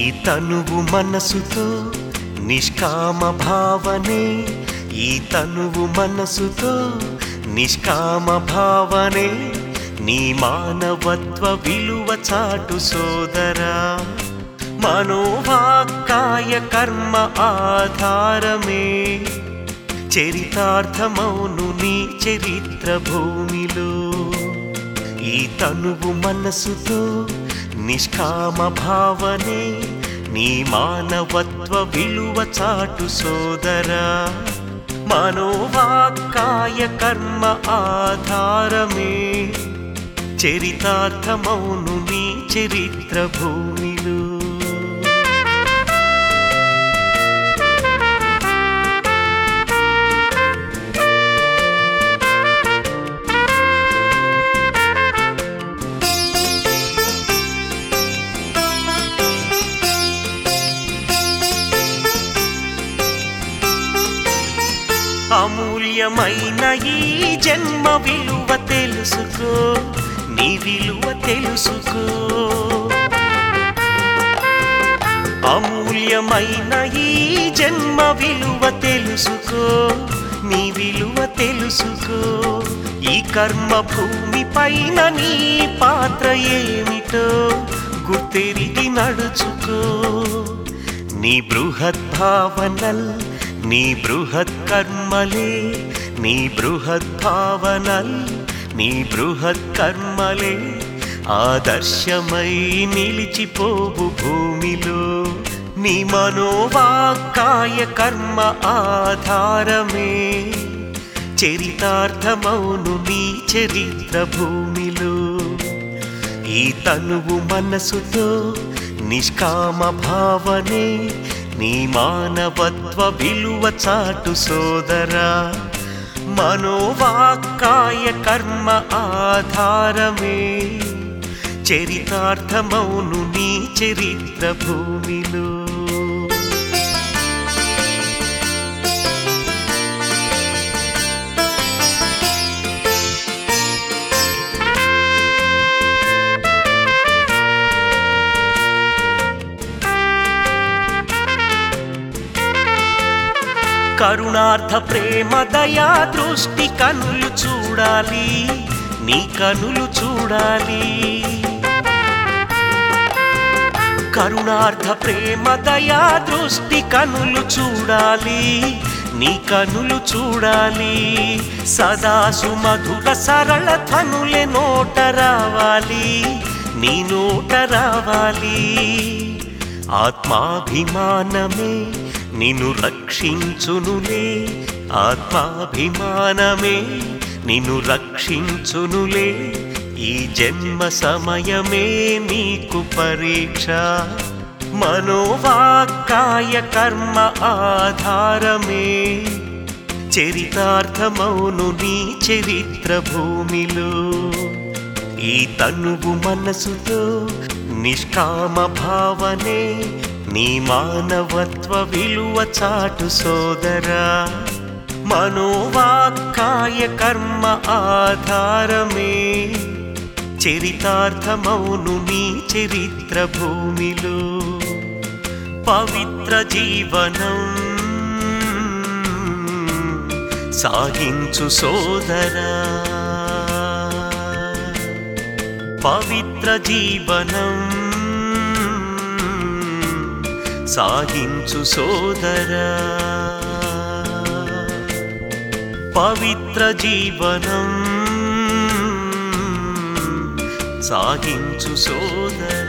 తనువు మనసుతో నిష్కామ భావనే ఈ తనువు మనసుతో నిష్కామ భావనే నీ మానవత్వ విలువ చాటు సోదరా మనోవాక్కాయ కర్మ ఆధారమే చరితార్థమౌను నీ చరిత్ర భూమిలో ఈ తనువు మనసుతో నిష్కామ భావనే నీ మానవత్వ విలువ చాటు సోదరా మనోవాక్కాయ కర్మ ఆధారమే చరితార్థమౌను నీ చరిత్ర భూమిలో అమూల్యమైన ఈ జన్మ విలువ తెలుసుకో నీ విలువ తెలుసుకో అమూల్యమైన ఈ జన్మ విలువ తెలుసుకో నీ విలువ తెలుసుకో ఈ కర్మ భూమి పైన నీ పాత్ర ఏమిటో గుర్తెరిగి నడుచుకో నీ బృహత్ భావనల్ నీ బృహత్ కర్మలే నీ బృహత్ భావనల్ నీ బృహత్ కర్మలే ఆదర్శమై నిలిచిపోవు భూమిలో నీ మనోవాక్కాయ కర్మ ఆధారమే చరితార్థమౌను నీ చరిత్ర భూమిలో ఈ తనువు మనసుతో నిష్కామ భావనే నీ మానవత్వ విలువ చాటు సోదరా మనోవాక్కాయ కర్మ ఆధారమే చరితార్థమౌను నీ చరిత్ర భూమిలో కరుణార్థ ప్రేమ దయా దృష్టి కనులు చూడాలి నీ కనులు చూడాలి కరుణార్థ ప్రేమ దయా దృష్టి కనులు చూడాలి నీ కనులు చూడాలి సదా సుమధుర సరళ ధనులే నోట రావాలి నీ నోట రావాలి ఆత్మాభిమానమే నిన్ను రక్షించునులే ఆత్మాభిమానమే నిన్ను రక్షించునులే ఈ జన్మ సమయమే నీకు పరీక్ష మనోవాక్కాయ కర్మ ఆధారమే చరితార్థమౌను నీ చరిత్ర భూమిలో ఈ తనువు మనసుతో నిష్కామ భావనే నీ మానవత్వ విలువ చాటు సోదరా మనోవాక్కాయ కర్మ ఆధారమే చరితార్థమౌను నీ చరిత్ర భూమిలో పవిత్ర జీవనం సాగించు సోదరా పవిత్ర జీవనం సాగించు సోదరా పవిత్ర జీవనం సాగించు సోదరా